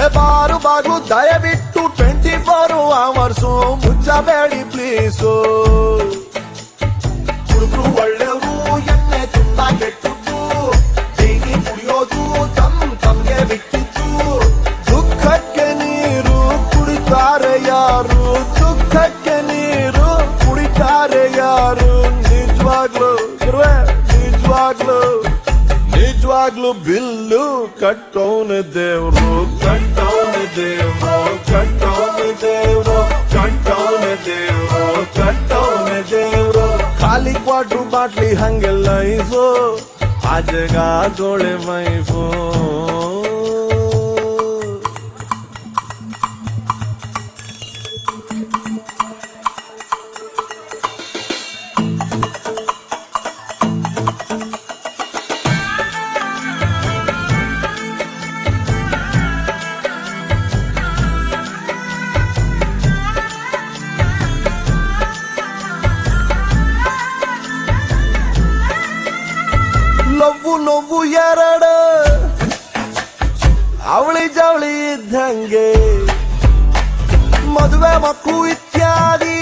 ಏ ಬಾರು ಬಾಗ್ಲು ದಯವಿಟ್ಟು ಟ್ವೆಂಟಿ ಫೋರ್ ಅವರ್ಸು ಮುಚ್ಚಬೇಡಿ ಪ್ಲೀಸು ಹುಡುಗರು ಒಳ್ಳೆಯವರು ಎಣ್ಣೆ ತುಂಬಾ ಕೆಟ್ಟದ್ದು ಡೈಲಿ ಕುಡಿಯೋದು ತಮ್ ತಮ್ಗೆ ಬಿಟ್ಟಿದ್ದು ದುಃಖಕ್ಕೆ ನೀರು ಕುಡಿತಾರೆ ಯಾರು ದುಃಖಕ್ಕೆ ನೀರು ಕುಡಿತಾರೆ ಯಾರು ನಿಜವಾಗ್ಲು ಗುರುವೆ ನಿಜವಾಗ್ಲು ನಿಜವಾಗ್ಲು ಬಿಲ್ಲು ಕಟ್ಟೋನ ದೇವ್ರು ಕಟ್ಟೋನ ದೇವ್ರು ಕಟ್ಟೋನ ದೇವ್ರು ಕಟ್ಟೋನ ದೇವ್ರು ಕಟ್ಟೋನ ದೇವ್ರು ಖಾಲಿ ಕ್ವಾಟ್ರು ಬಾಟ್ಲಿ ಹಂಗೆ ಲೈಫು ಆಜಗ ಜೋಳೆ ಮೈಫು ಲವ್ವು ನೋವು ಎರಡು ಅವಳಿ ಜವಳಿ ಇದ್ದಂಗೆ ಮದುವೆ ಮಕ್ಕಳು ಇತ್ಯಾದಿ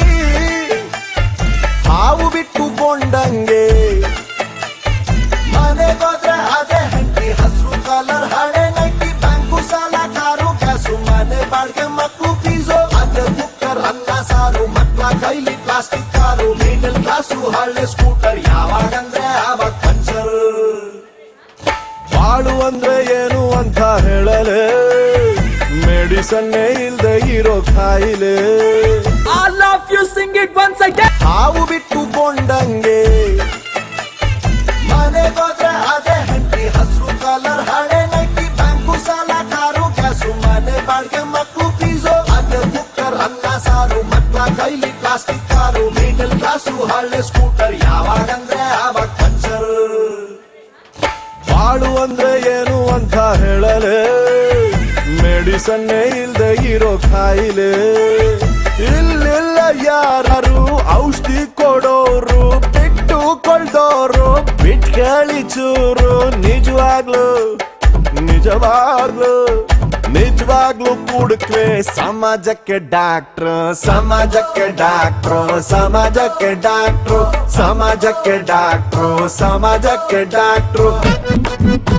ಹಾವು ಬಿಟ್ಟುಕೊಂಡಂಗೆ ಮನೆಗೋದ್ರೆ ಅದೇ ಹೆಂಡತಿ ಹಸಿರು ಕಲರ್ ಹಳೆ ನೈಟಿ ಬ್ಯಾಂಕು ಸಾಲ ಕಾರು ಗ್ಯಾಸು ಮನೆ ಬಾಡಿಗೆ ಮಕ್ಕಳು ಫೀಸು ಅದೇ ಕುಕ್ಕರ್ ಅನ್ನ ಸಾರು ಮಕ್ಕಳ ಕೈಲಿ ಪ್ಲಾಸ್ಟಿಕ್ ಕಾರು ಮಿಡಲ್ ಕ್ಲಾಸು ಹಳೆ ಸ್ಕೂಟರ್ ಯಾವಾಗಂದ್ರೆ ಆವಾಗ ಪಂಚರ್ ಬಾಳು ಅಂದ್ರೆ ಏನು ಅಂತ ಹೇಳಲೆ ಮೆಡಿಸನ್ನೇ ಇಲ್ದೆ ಇರೋ ಕಾಯಿಲೆ All of you sing it once again. ಹಾವು ಬಿಟ್ಟುಕೊಂಡಂಗೆ ಮನೆಗೋದ್ರೆ ಅದೇ ಹೆಂಡತಿ ಹಸಿರು ಕಲರ್ ಹಳೆ ನೈಟಿ ಬ್ಯಾಂಕು ಸಾಲ ಕಾರು ಗ್ಯಾಸು ಮನೆ ಬಾಡಿಗೆ ಮಕ್ಕಳು ಫೀಸು ಅದೇ ಕುಕ್ಕರ್ ಅನ್ನ ಸಾರು ಮಕ್ಕಳ ಕೈಲಿ ಪ್ಲಾಸ್ಟಿಕ್ ಕಾರು ಮಿಡಲ್ ಕ್ಲಾಸು ಹಳೆ ಸ್ಕೂಟರ್ ಯಾವಾಗಂದ್ರೆ ಆವಾಗ ಪಂಚರ್ ಬಾಳು ಅಂದ್ರೆ ಏನು ಅಂತ ಹೇಳಲೆ ಮೆಡಿಸನ್ನೇ ಇಲ್ದೆ ಇರೋ ಕಾಯಿಲೆ ಇಲ್ಲಿಲ್ಲ ಯಾರು ಔಷಧಿ ಕೊಡೋರು ಬಿಟ್ಟು ಕೊಳ್ದೋರು ಬಿಟ್ಕಳಿ ಚೂರು ನಿಜವಾಗ್ಲು ನಿಜವಾಗ್ಲು ನಿಜವಾಗ್ಲು ಕುಡುಕ್ವೆ ಸಮಾಜಕ್ಕೆ ಡಾಕ್ಟ್ರು ಸಮಾಜಕ್ಕೆ ಡಾಕ್ಟ್ರು ಸಮಾಜಕ್ಕೆ ಡಾಕ್ಟ್ರು ಸಮಾಜಕ್ಕೆ ಡಾಕ್ಟ್ರು ಸಮಾಜಕ್ಕೆ ಡಾಕ್ಟ್ರು